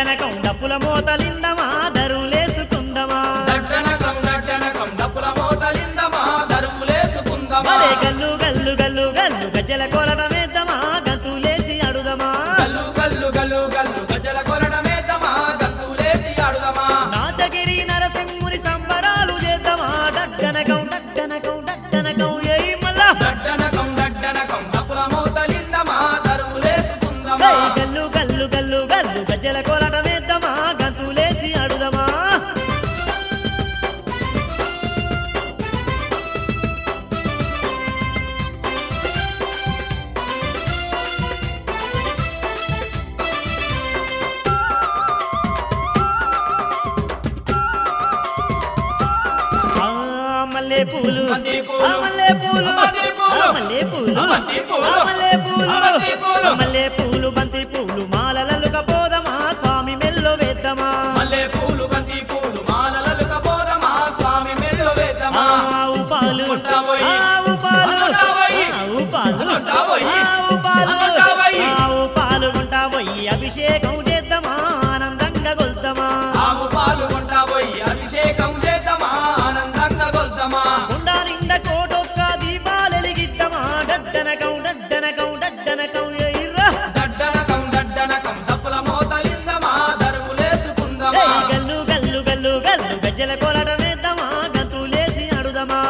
దడ్డనకం డప్పుల మోతలిందమా దరువులేసుకుందమా దడ్డనకం దడ్డనకం డప్పుల మోతలిందమా దరువులేసుకుందమా అరే గల్లు గల్లు గల్లు గల్లు గజ్జల కోలటమేద్దామా గంతులేసి అడుదమా గల్లు గల్లు గల్లు గల్లు గజల కొలడమేద్దామా గంతులేసి ఆడుదమా నాచగిరి నరసింహుని సంబరాలు చేద్దామా దడ్డనకం దడ్డనకం దడ్డనకం ఏయ్ మల్లా దడ్డనకం దడ్డనకం డప్పుల మోతలిందమా దరువులేసుకుందమా ఏయ్ గల్లు గల్లు గల్లు గల్లు గజ్జల కోలటమేద్దామా గంతులేసి అడుదమా ఆ మల్లె పూలు బంతి పూలు. ఆ మల్లె పూలు బంతి పూలు. ఆ మల్లె పూలు బంతి పూలు. ఆ మల్లె పూలు బంతి పూలు. ఆ మల్లె పూలు బంతి పూలు మాలలల్లుక పోదమా స్వామి మెల్లో వేద్దామా మల్లె పూలు బంతి పూలు మాలలలుక పోదమా స్వామి మెళ్ళు వేద్దామా ఆవు పాలు కొంటావోయి. ఆవు పాలు కొంటావోయి. ఆవు పాలు కొంటావోయి. ఆవు పాలు కొంటావోయి. ఆవు పాలు కొంటావోయి అభిషేకం చేద్దామా ఆనందంగా గొల్దామా ఆవు పాలు కొంటా పోయి అభిషేకం చేద్దామా ఆనందంగా గొల్దామా కొండ నిండా కోటొక్క దీపాలెలిగిద్దామా డడ్డనకం డడ్డనకం డడ్డనకం ఎయిర్రా దడ్డనకం దడ్డనకం డప్పుల మోతలిందమా దరువులేసుకుందమా ఏయ్ గల్లు గల్లు గల్లు గల్లు గజ్జల కోలటమేద్దామా గంతులేసి అడుదమా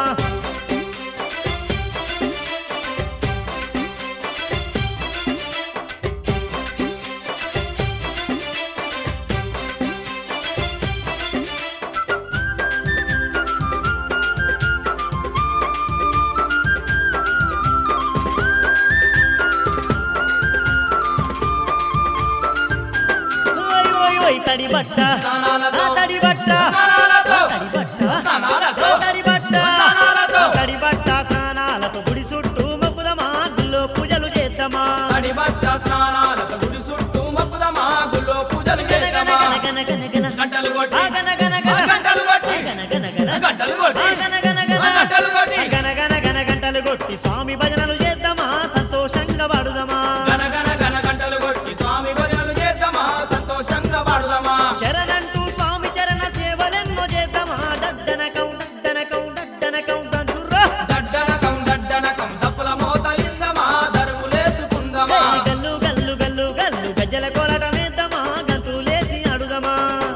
ఓయ్ ఓయ్ ఓయ్ తడి బట్ట స్నానాలతో. ఆ తడి బట్ట స్నానాలతో. తడి బట్ట స్నానాలతో. ఆ తడి బట్ట స్నానాలతో. ఆ తడి బట్ట స్నానాలతో గుడి చుట్టూ మొక్కుదమా గుళ్ళో పూజలు చేద్దామా తడి బట్ట స్నానాలతో గుడి చుట్టూ మొక్కుదమా గుళ్ళో పూజలు గన చేద్దామా గన గన గన గన గంటలు కొట్టి ఆ గన గన ఆ గన గంటలు కొట్టి ఆ గన గన గన గంటలు కొట్టి ఆ గన గన గన ఆ గంటలు కొట్టి ఆ గన గన గన గంటలు కొట్టి స్వామి భజనలు చేద్దామా సంతోషంగా పడుదమా గన గన గన గంటలు కొట్టి స్వామి భజనలు చేద్దామా సంతోషంగా పాడుదామా శరణంటూ స్వామి చరణ సేవలెన్నో చేద్దామా దడ్డనకం దడ్డనకం దడ్డనకం దంచుర్రా దడ్డనకం దడ్డనకం డప్పుల మోతలిందమా దరువులేసుకుందమా ఏయ్ గల్లు గల్లు గల్లు గల్లు గజ్జల కోలటమేద్దామా గంతులేసి అడుదమా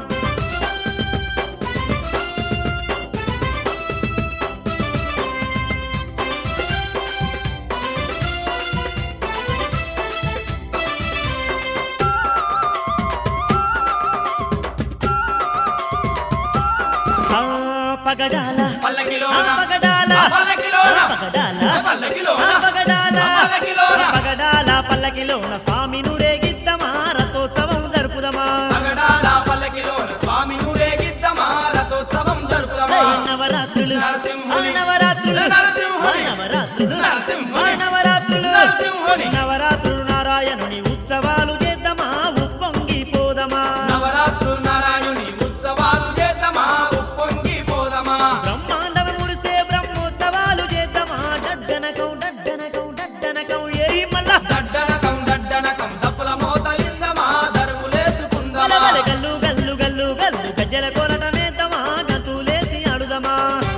ఆ పగడాల పల్లకిలోన ఆ పగడాల ఆ పల్లకిలోన ఆ పగడాల ఆ పల్లకిలోన ఆ పగడాల ఆ పల్లకిలోన ఆ పగడాల పల్లకిలోన స్వామి నూరేగిద్దమా రథోత్సవం జరుపుదమా పగడాల పల్లకిలోన స్వామి ఊరేగిద్దమా రథోత్సవం జరుపుదమా ఏయ్ నవరాత్రులు నరసింహుని. ఆ నవరాత్రులు నరసింహుని. ఆ నవరాత్రులు నరసింహుని. ఆ నవరాత్రులు నరసింహుని. నవరాత్రులు నారాయణుని ఉత్సవాలు చేద్దామా ఉప్పొంగిపోదమా నవరాత్రులు నారాయణుని ఉత్సవాలు చేద్దామా ఉప్పొంగి పోదమా బ్రహ్మాండం మురిసే బ్రహ్మోత్సవాలు చేద్దామా డడ్డనకం డడ్డనకం డడ్డనకం ఏయ్ మల్లా దడ్డనకం దడ్డనకం డప్పుల మోతలిందమా దరువులేసుకుందమా బలబల గల్లు గల్లు గల్లు గల్లు గజ్జల కోలటమేద్దామా గంతులేసి అడుదమా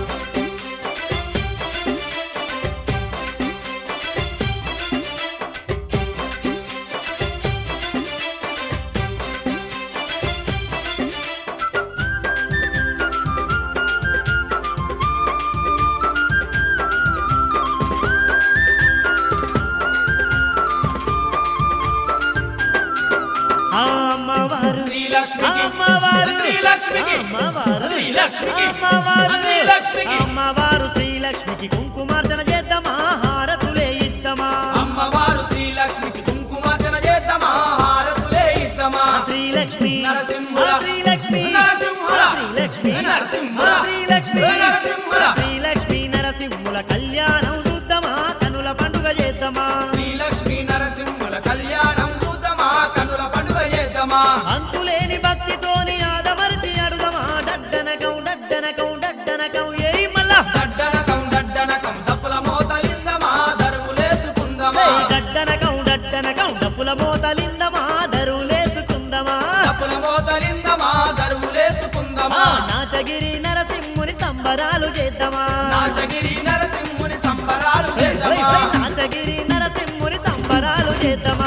ఆ అమ్మవారు శ్రీలక్ష్మికి అమ్మవారు శ్రీలక్ష్మికి అమ్మవారు శ్రీలక్ష్మికి అమ్మవారు శ్రీలక్ష్మికి అమ్మవారు శ్రీలక్ష్మికి కుంకుమార్చన చేద్దామా హారతులే ఇద్దామా అమ్మవారు శ్రీలక్ష్మికి కుంకుమార్చన చేద్దామా హారతులే ఇద్దామా శ్రీలక్ష్మి నరసింహుల. ఆ శ్రీలక్ష్మి నరసింహుల. ఆ శ్రీలక్ష్మి నరసింహుల. ఆ శ్రీలక్ష్మి నరసింహుల. శ్రీలక్ష్మి నరసింహుల కళ్యాణం చూద్దామా కనుల పండుగ చేద్దామా శ్రీలక్ష్మి నరసింహుల కళ్యాణం చూద్దామా కన్నుల పండుగ చేద్దామా అంతులేని భక్తితోని ఆదమరిచి అడుగమా డడ్డనకం డడ్డనకం డడ్డనకం ఏయ్ మల్లా దడ్డనకం దడ్డనకం డప్పుల మోతలిందమా దరువులేసుకుందమా ఏయ్ డడ్డనకం డడ్డనకం డప్పుల మోతలిందమా దరువులేసుకుందమా డప్పుల మోత సంబరాలు చేద్దామా నాచగిరి నరసింహుని సంబరాలు హై, హై, చేద్దామా హై, నాచగిరి నరసింహుని సంబరాలు చేద్దామా